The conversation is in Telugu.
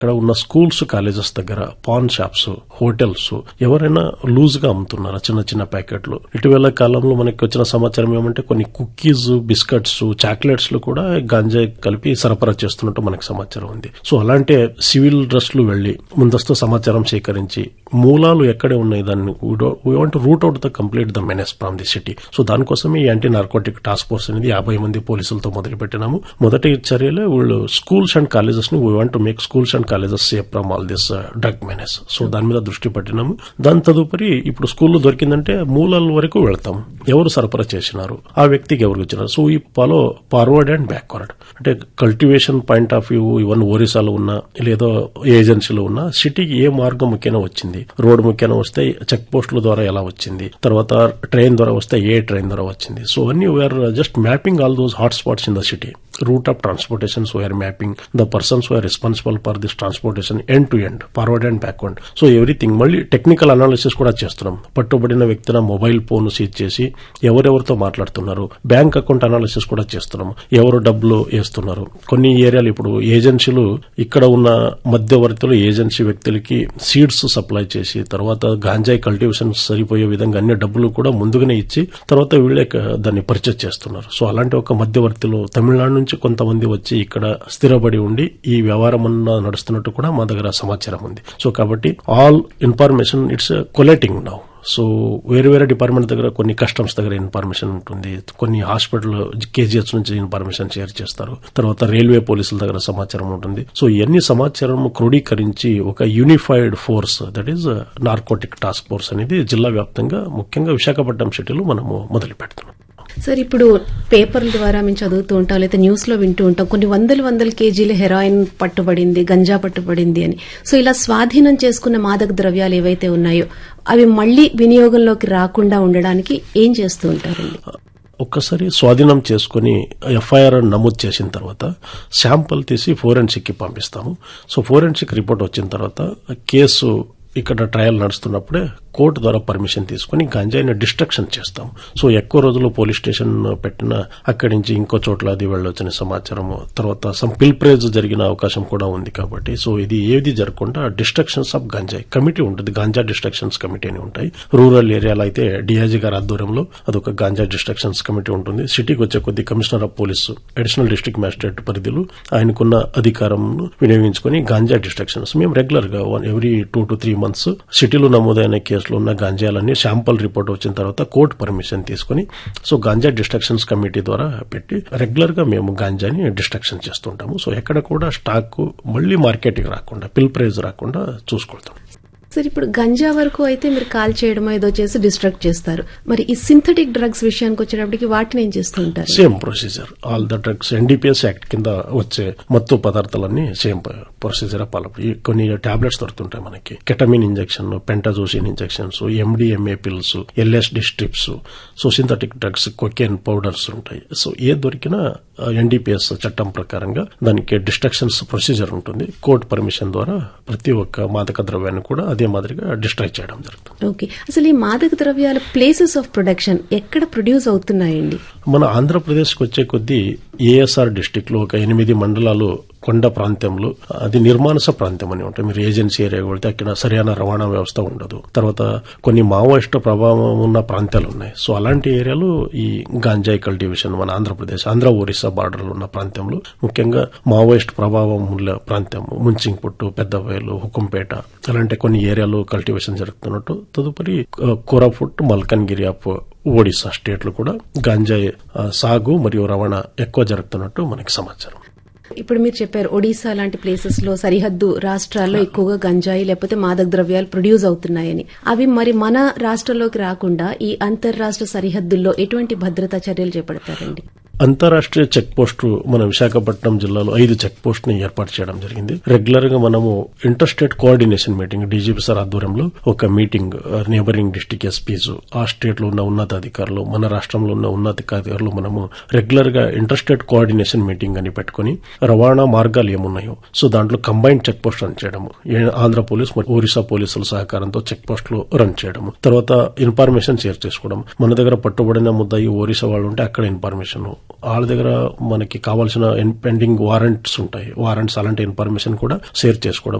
ఇక్కడ ఉన్న స్కూల్స్ కాలేజెస్ దగ్గర పాన్ షాప్స్ హోటల్స్ ఎవరైనా లూజ్ గా అమ్ముతున్నారా చిన్న చిన్న ప్యాకెట్లు ఇటీవల కాలంలో మనకి వచ్చిన సమాచారం ఏమంటే కొన్ని కుక్కీస్ బిస్కెట్స్ చాక్లెట్స్ లో కూడా గాంజాయి కలిపి సరఫరా చేస్తున్నట్టు మనకి సమాచారం ఉంది సో అలాంటి సివిల్ డ్రెస్లు వెళ్లి ముందస్తు సమాచారం సేకరించి మూలాలు ఎక్కడే ఉన్నాయి దాన్ని we want root out the complete the menace from the city so దానికోసం ఈ యాంటీ నార్కోటిక్ టాస్క్ ఫోర్స్ అనేది యాభై మంది పోలీసులతో మొదలు పెట్టినాము మొదటి చర్యలో వీళ్ళు స్కూల్స్ అండ్ కాలేజెస్ ని we want make schools and colleges safe from all this drug menace so దాని మీద దృష్టి పెట్టినాము దాని తదుపరి ఇప్పుడు స్కూల్లో దొరికిందంటే మూలాల వరకు వెళ్తాం ఎవరు సరఫరా చేసినారు ఆ వ్యక్తికి ఎవరు ఇచ్చినారు సో ఈ ఫాలో ఫార్వర్డ్ అండ్ బ్యాక్వర్డ్ అంటే కల్టివేషన్ పాయింట్ ఆఫ్ వ్యూ ఇవన్నీ ఒరిస్సాలో ఉన్న లేదా ఏజెన్సీలో ఉన్న సిటీకి ఏ మార్గం ముఖ్యంగా వచ్చింది రోడ్ ముఖ్యంగా వస్తే చెక్ పోస్టుల ద్వారా ఎలా వచ్చింది తర్వాత ట్రైన్ ద్వారా వస్తే ఏ ట్రైన్ ద్వారా వచ్చింది సో అన్ని we are just mapping all those hot spots in the city route of transportations we are mapping the persons we are responsible for this transportation end to end forward and backward so everything మళ్ళీ టెక్నికల్ అనాలిసిస్ కూడా చేస్తున్నాం పట్టుబడిన వ్యక్తిన మొబైల్ ఫోన్ సీజ్ చేసి ఎవరెవరితో మాట్లాడుతున్నారు బ్యాంక్ అకౌంట్ అనాలిసిస్ కూడా చేస్తున్నాం ఎవరు డబ్బులు వేస్తున్నారు కొన్ని ఏరియాలు ఇప్పుడు ఏజెన్సీలు ఇక్కడ ఉన్న మధ్యవర్తులు ఏజెన్సీ వ్యక్తులకి సీడ్స్ సప్లై చేసి తర్వాత గాంజాయి కల్టివేషన్ సరిపోయే విధంగా అన్ని డబ్బులు కూడా ముందుగానే ఇచ్చి తర్వాత వీళ్ళే క- దాన్ని పర్చేజ్ చేస్తున్నారు సో అలాంటి ఒక మధ్యవర్తిలో తమిళనాడు నుంచి కొంతమంది వచ్చి ఇక్కడ స్థిరపడి ఉండి ఈ వ్యవహారం అన్న నడుస్తున్నట్టు కూడా మా దగ్గర సమాచారం ఉంది సో కాబట్టి all information it's collating now so వేరే వేరే డిపార్ట్మెంట్ దగ్గర కొన్ని కస్టమ్స్ దగ్గర ఇన్ఫర్మేషన్ ఉంటుంది కొన్ని హాస్పిటల్ కేజీహెచ్ నుంచి ఇన్ఫర్మేషన్ షేర్ చేస్తారు తర్వాత రైల్వే పోలీసుల దగ్గర సమాచారం ఉంటుంది సో ఇవన్నీ సమాచారం క్రోడీకరించి ఒక unified force that is narcotic task force అనేది జిల్లా వ్యాప్తంగా ముఖ్యంగా విశాఖపట్నం సిటీలో మనము మొదలు పెడుతున్నాం సార్ ఇప్పుడు పేపర్ల ద్వారా మేము చదువుతూ ఉంటాం లేదా న్యూస్ లో వింటూ ఉంటాం కొన్ని వందల వందల కేజీల హెరాయిన్ పట్టుబడింది గంజా పట్టుబడింది అని సో ఇలా స్వాధీనం చేసుకున్న మాదక ద్రవ్యాలు ఏవైతే ఉన్నాయో అవి మళ్లీ వినియోగంలోకి రాకుండా ఉండడానికి ఏం చేస్తూ ఉంటారండి ఒక్కసారి స్వాధీనం చేసుకుని ఎఫ్ఐఆర్ నమోదు చేసిన తర్వాత శాంపుల్ తీసి ఫోరెన్సిక్ కి పంపిస్తాము సో ఫోరెన్సిక్ రిపోర్ట్ వచ్చిన తర్వాత కేసు ఇక్కడ ట్రయల్ నడుస్తున్నప్పుడే కోర్టు ద్వారా పర్మిషన్ తీసుకుని గంజాయిని డిస్ట్రక్షన్ చేస్తాం సో ఎక్కువ రోజులు పోలీస్ స్టేషన్ పెట్టిన అక్కడి నుంచి ఇంకో చోట్ల అది వెళ్ళొచ్చిన సమాచారము తర్వాత సమ్ పిల్ప్రేజ్ జరిగిన అవకాశం కూడా ఉంది కాబట్టి సో ఇది ఏది జరగకుండా డిస్ట్రక్షన్స్ ఆఫ్ గంజాయి కమిటీ ఉంటుంది గాంజా డిస్ట్రక్షన్స్ కమిటీ అని ఉంటాయి రూరల్ ఏరియాలో అయితే డిఐజీ గారి ఆధ్వర్యంలో అదొక గాంజా డిస్ట్రక్షన్స్ కమిటీ ఉంటుంది సిటీకి వచ్చే కొద్ది commissioner of police additional district magistrate పరిధిలో ఆయనకున్న అధికారం వినియోగించుకుని గాంజా డిస్ట్రక్షన్స్ మేము రెగ్యులర్ గా one every two to three months సిటీలో నమోదైన కేసులో ఉన్న గాంజాలన్నీ శాంపుల్ రిపోర్ట్ వచ్చిన తర్వాత కోర్టు పర్మిషన్ తీసుకుని సో గాంజా డిస్ట్రక్షన్స్ కమిటీ ద్వారా పెట్టి రెగ్యులర్ గా మేము గాంజాని డిస్ట్రక్షన్ చేస్తుంటాము సో ఎక్కడ కూడా స్టాక్ మళ్ళీ మార్కెట్కి రాకుండా పిల్ ప్రైజ్ రాకుండా చూసుకుంటాం సార్ ఇప్పుడు గంజా వరకు అయితే మీరు కాల్ చేయడం ఏదో చేసి డిస్ట్రక్ట్ చేస్తారు మరి ఈ సింథటిక్ డ్రగ్స్ విషయానికి వచ్చేటప్పటికి వాటిని ఏం చేస్తూ ఉంటారు same procedure all the drugs NDPS act కింద వచ్చే మత్తు పదార్థాలన్నీ సేమ్ ప్రొసీజర్ పాలపడి కొన్ని టాబ్లెట్స్ దొరుకుతుంటాయి మనకి ketamine injection pentazocine injections MDMA pills LSD strips so synthetic drugs cocaine powders ఉంటాయి సో ఏ దొరికినా ఎన్డీపీఎస్ చట్టం ప్రకారంగా దానికి డిస్ట్రక్షన్స్ ప్రొసీజర్ ఉంటుంది కోర్టు పర్మిషన్ ద్వారా ప్రతి ఒక్క మాదక ద్రవ్యాన్ని కూడా అదే మాదిరిగా డిస్ట్రాక్ట్ చేయడం జరుగుతుంది ఓకే అసలు ఈ మాదక ద్రవ్యాల ప్లేసెస్ ఆఫ్ ప్రొడక్షన్ ఎక్కడ ప్రొడ్యూస్ అవుతున్నాయండి మన ఆంధ్రప్రదేశ్కి వచ్చే కొద్దీ ఏఎస్ఆర్ డిస్టిక్ లో ఒక ఎనిమిది మండలాలు కొండ ప్రాంతంలో అది నిర్మానుస ప్రాంతం అని ఉంటాయి మీరు ఏజెన్సీ ఏరియా వెళ్తే అక్కడ సరైన రవాణా వ్యవస్థ ఉండదు తర్వాత కొన్ని మావోయిస్ట్ ప్రభావం ఉన్న ప్రాంతాలు ఉన్నాయి సో అలాంటి ఏరియాలో ఈ గాంజాయి కల్టివేషన్ మన ఆంధ్రప్రదేశ్ ఆంధ్ర ఒరిస్సా బార్డర్ ఉన్న ప్రాంతంలో ముఖ్యంగా మావోయిస్ట్ ప్రభావం ఉన్న ప్రాంతం ముంచింగ్పుట్టు పెద్దబయలు హుకుంపేట అలాంటి కొన్ని ఏరియాలో కల్టివేషన్ జరుగుతున్నట్టు తదుపరి ఆ, కోరాపుట్ మల్కన్గిరి ఆఫ్ ఒడిశా స్టేట్లు కూడా గాంజాయి ఆ, సాగు మరియు రవాణా ఎక్కువ జరుగుతున్నట్టు మనకి సమాచారం ఇప్పుడు మీరు చెప్పారు ఒడిశా లాంటి ప్లేసెస్ లో సరిహద్దు రాష్ట్రాల్లో ఎక్కువగా గంజాయి లేకపోతే మాదక ద్రవ్యాలు ప్రొడ్యూస్ అవుతున్నాయని అవి మరి మన రాష్ట్రంలోకి రాకుండా ఈ అంతర్రాష్ట్ర సరిహద్దుల్లో ఎటువంటి భద్రతా చర్యలు చేపడతారండి అంతరాష్ట్రీయ చెక్ పోస్టు మన విశాఖపట్నం జిల్లాలో ఐదు చెక్ పోస్ట్ ని ఏర్పాటు చేయడం జరిగింది రెగ్యులర్ గా మనము inter state coordination meeting DGP sir ఆధ్వర్యంలో ఒక మీటింగ్ నేబరింగ్ డిస్టిక్ ఎస్పీస్ ఆ స్టేట్ లో ఉన్న ఉన్నతాధికారులు మన రాష్ట్రంలో ఉన్న ఉన్నతాధికారులు మనము రెగ్యులర్ గా ఇంటర్ స్టేట్ కోఆర్డినేషన్ మీటింగ్ అని పెట్టుకుని రవాణా మార్గాలు ఏమున్నాయో సో దాంట్లో కంబైన్డ్ చెక్ పోస్ట్ రన్ చేయడము ఏ- ఆంధ్ర పోలీస్ మరియు ఒరిస్సా పోలీసుల సహకారంతో చెక్ పోస్టులు రన్ చేయడము తర్వాత ఇన్ఫర్మేషన్ షేర్ చేసుకోవడం మన దగ్గర పట్టుబడిన ముద్దాయి ఒరిస్సా వాళ్ళు ఉంటే అక్కడ ఇన్ఫర్మేషన్ వాళ్ళ దగ్గర మనకి కావాల్సిన పెండింగ్ వారెంట్స్ ఉంటాయి వారెంట్స్ అలాంటి ఇన్ఫర్మేషన్ కూడా షేర్ చేసుకోవడం